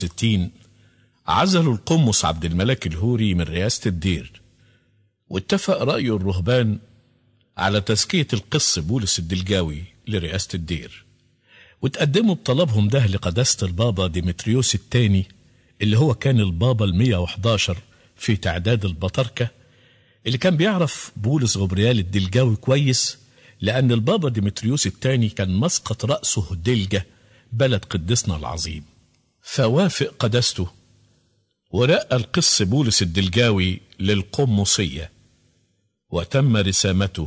ستين عزلوا القمص عبد الملك الهوري من رئاسة الدير واتفق رأي الرهبان على تزكية القس بولس الدلجاوي لرئاسة الدير وتقدموا بطلبهم ده لقداسة البابا ديمتريوس الثاني اللي هو كان البابا المية وحداشر في تعداد البطركة اللي كان بيعرف بولس غبريال الدلجاوي كويس لأن البابا ديمتريوس الثاني كان مسقط رأسه دلجة بلد قدسنا العظيم فوافق قداسته ورقى القس بولس الدلجاوي للقمصية وتم رسامته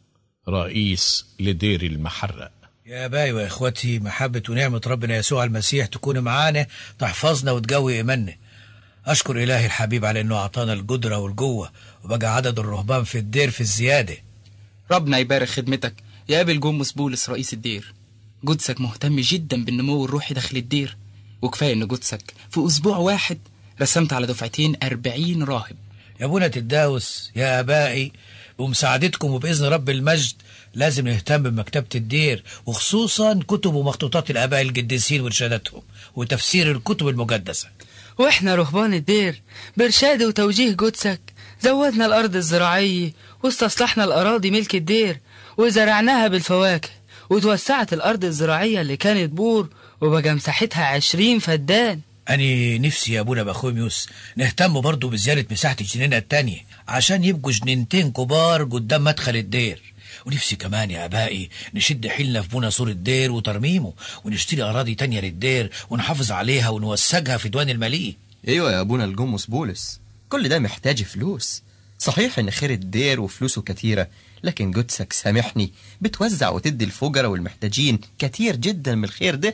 رئيس لدير المحرق يا باي ويا اخوتي محبة ونعمة ربنا يسوع المسيح تكون معانا تحفظنا وتقوي ايماننا اشكر الهي الحبيب على انه اعطانا القدرة والقوة وبقى عدد الرهبان في الدير في الزيادة ربنا يبارك خدمتك يا أبي الجمس بولس رئيس الدير جدسك مهتم جدا بالنمو الروحي داخل الدير وكفاية إن جدسك في أسبوع واحد رسمت على دفعتين أربعين راهب يا ابونا تداوس يا ابائي بمساعدتكم وباذن رب المجد لازم نهتم بمكتبة الدير وخصوصا كتب ومخطوطات الاباء القديسين وارشاداتهم وتفسير الكتب المقدسة واحنا رهبان الدير بإرشاد وتوجيه جدسك زودنا الأرض الزراعية واستصلحنا الأراضي ملك الدير وزرعناها بالفواكه وتوسعت الأرض الزراعية اللي كانت بور وبقى مساحتها عشرين فدان أنا نفسي يا أبونا بخوميوس نهتم برضو بزيادة مساحة الجنينة التانية عشان يبقوا جنينتين كبار قدام مدخل الدير ونفسي كمان يا أبائي نشد حيلنا في بنا سور الدير وترميمه ونشتري أراضي تانية للدير ونحافظ عليها ونوسجها في ديوان المالية ايوه يا ابونا الجمس بولس كل ده محتاج فلوس صحيح ان خير الدير وفلوسه كتيرة لكن جدسك سامحني بتوزع وتدي الفجراء والمحتاجين كتير جدا من الخير ده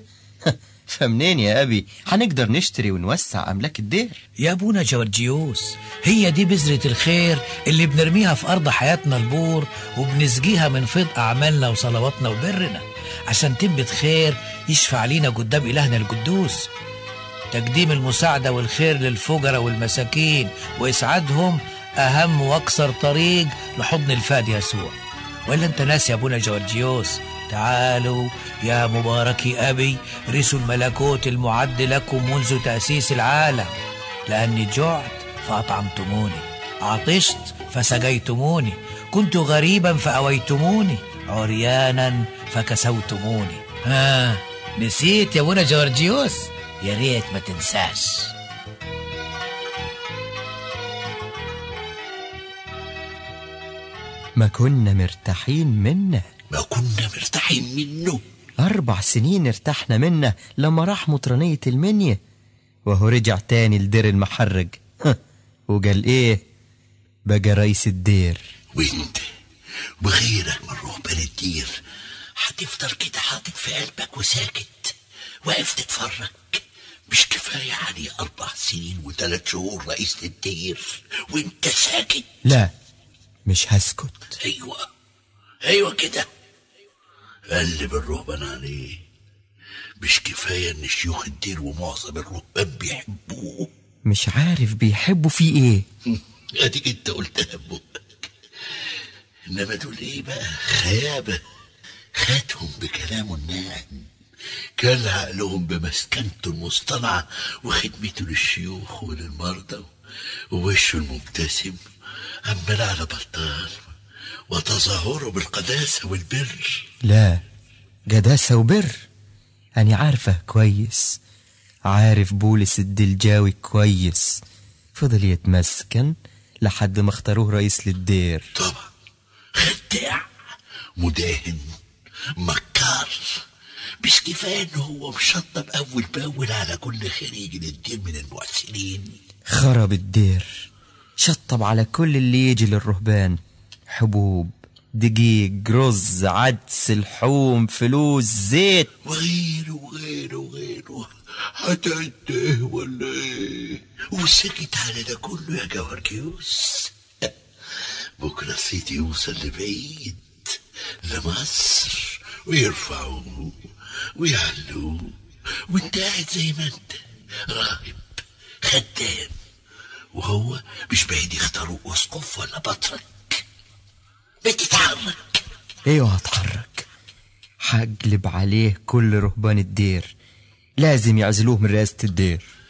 فمنين يا ابي هنقدر نشتري ونوسع املاك الدير يا أبونا جورجيوس هي دي بذرة الخير اللي بنرميها في أرض حياتنا البور وبنسقيها من فيض أعمالنا وصلواتنا وبرنا عشان تنبت خير يشفع لينا قدام إلهنا القدوس تقديم المساعدة والخير للفقراء والمساكين وإسعادهم أهم وأقصر طريق لحضن الفادي يسوع ولا أنت ناس يا أبونا جورجيوس تعالوا يا مبارك أبي رثوا الملكوت المعد لكم منذ تأسيس العالم لأني جعت فأطعمتموني عطشت فسقيتموني كنت غريبا فأويتموني عريانا فكسوتموني ها نسيت يا أبونا جورجيوس يا ريت ما تنساش ما كنا مرتاحين منه ما كنا مرتاحين منه أربع سنين ارتحنا منه لما راح مطرانية المنيا وهو رجع تاني لدير المحرج ها، وقال ايه بقى رئيس الدير وانت وغيرك من رهبان الدير هتفضل كده حاطط في قلبك وساكت واقف تتفرج مش كفاية عليه أربع سنين وثلاث شهور رئيس الدير وانت ساكت لا مش هسكت أيوة أيوة كده قلب الرهبان عليه مش كفاية إن شيوخ الدير ومعظم الرهبان بيحبوه مش عارف بيحبوا فيه ايه اديك انت قلتها ببقك انما دول ايه بقى خيابه خاتهم بكلامه الناعم كان عقلهم بمسكنته المصطنعة وخدمته للشيوخ وللمرضى ووشه المبتسم عمال على بطال وتظاهره بالقداسة والبر لا جداسة وبر أنا عارفه كويس عارف بولس الدلجاوي كويس فضل يتمسكن لحد ما اختاروه رئيس للدير طبعا خداع مداهن مكار مش كفاية ان هو مشطب اول باول على كل خريج للدين من المحسنين خرب الدير شطب على كل اللي يجي للرهبان حبوب دقيق رز عدس لحوم فلوس زيت وغيره وغيره وغيره هتنتهي ولا ايه وسكت على ده كله يا جورجيوس بكرة الصيت يوصل لبعيد لمصر ويرفعوه ويعلوه وانت قاعد زي ما انت راهب خدام وهو مش بعيد يختاروا اسقف ولا بطرك بتتحرك ايوه هتحرك هقلب عليه كل رهبان الدير لازم يعزلوه من رئاسة الدير